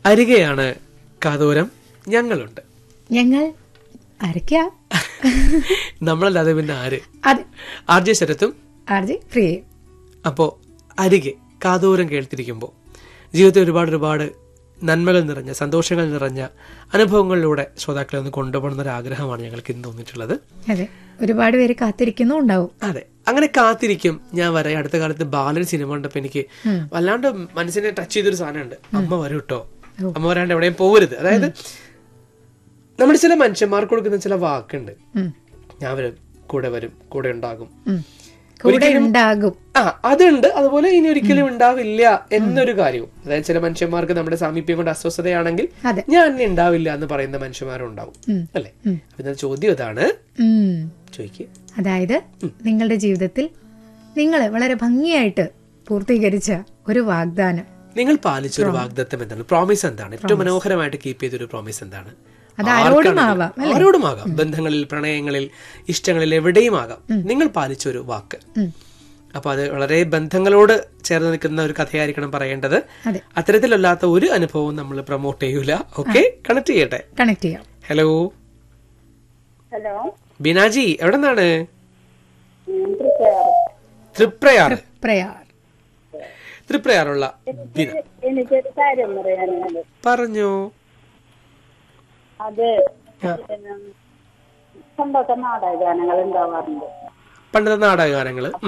അരികെയാണ് കാതോരം ഞങ്ങളുണ്ട് ഞങ്ങൾ ആരൊക്കെയാ നമ്മളല്ലാതെ പിന്നെ ആര് അതെ ആർ ജെ ശരത്തും ആർ ജെ പ്രിയ അപ്പോ അരികെ കാതോരം കേൾത്തിരിക്കുമ്പോൾ ജീവിതത്തിൽ ഒരുപാട് ഒരുപാട് നന്മകൾ നിറഞ്ഞ സന്തോഷങ്ങൾ നിറഞ്ഞ അനുഭവങ്ങളിലൂടെ ശ്രോതാക്കളെ ഒന്ന് കൊണ്ടുപോകുന്ന ഒരു ആഗ്രഹമാണ് ഞങ്ങൾക്ക് ഇന്ന് തോന്നിയിട്ടുള്ളത് അതെ ഒരുപാട് പേര് കാത്തിരിക്കുന്നുണ്ടാവും അതെ അങ്ങനെ കാത്തിരിക്കും ഞാൻ വരെ അടുത്ത കാലത്ത് ബാലൻ സിനിമ കണ്ടപ്പോ എനിക്ക് വല്ലാണ്ട് മനസ്സിനെ ടച്ച് ചെയ്തൊരു സാധനമുണ്ട് അമ്മ വരും കേട്ടോ അമ്മ വരാണ്ട് എവിടെയും പോകരുത് അതായത് നമ്മൾ ചില മനുഷ്യന്മാർക്ക് കൊടുക്കുന്ന ചില വാക്കുണ്ട് ഉം. ഞാൻ വരും കൂടെ വരും കൂടെ ഉണ്ടാകും ഉം. കൂടെ ഉണ്ടാകും ആ അതുണ്ട് അതുപോലെ ഇനി ഒരിക്കലും ഉണ്ടാവില്ല എന്നൊരു കാര്യവും അതായത് ചില മനുഷ്യന്മാർക്ക് നമ്മുടെ സാമീപ്യം കൊണ്ട് അസ്വസ്ഥതയാണെങ്കിൽ അതെ. ഞാൻ ഇനി ഉണ്ടാവില്ല എന്ന് പറയുന്ന മനുഷ്യന്മാരും ഉണ്ടാവും ഉം. അല്ലെ അപ്പൊ ഇന്നത്തെ ചോദ്യം ഇതാണ് ഉം. ചോദിക്കുക അതായത് നിങ്ങളുടെ ജീവിതത്തിൽ നിങ്ങൾ വളരെ ഭംഗിയായിട്ട് പൂർത്തീകരിച്ച ഒരു വാഗ്ദാനം നിങ്ങൾ പാലിച്ച ഒരു വാഗ്ദത്തം എന്താണ് പ്രോമിസ് എന്താണ് ഏറ്റവും മനോഹരമായിട്ട് കീപ്പ് ചെയ്ത ഒരു പ്രോമിസ് എന്താണ് അത് ആരോടും ആർക്കാണെങ്കിലും- ആവാം, ആരോടുമാകാം ബന്ധങ്ങളിൽ പ്രണയങ്ങളിൽ ഇഷ്ടങ്ങളിൽ എവിടെയും ആകാം നിങ്ങൾ പാലിച്ച ഒരു വാക്ക് ഉം. അപ്പൊ അത് വളരെ ബന്ധങ്ങളോട് ചേർന്ന് നിൽക്കുന്ന ഒരു കഥയായിരിക്കണം പറയേണ്ടത് അതെ അത്തരത്തിലല്ലാത്ത ഒരു അനുഭവവും നമ്മൾ പ്രൊമോട്ട് ചെയ്യൂല ഓക്കെ കണക്ട് ചെയ്യട്ടെ കണക്ട് ചെയ്യാം ഹലോ ഹലോ ബിനാജി എവിടെ നിന്നാണ് ഞാൻ തൃപ്രയാർ തൃപ്രയാർ പ്രയാർ തൃപ്രയാറുള്ള ബിന എനിക്കൊരു കാര്യം പറയാനുണ്ട് പറഞ്ഞോ അത് പിന്നെ പണ്ടൊക്കെ നാടക ഗാനങ്ങൾ ഉണ്ടാവാറുണ്ട് പണ്ടത്തെ നാടകഗാനങ്ങള്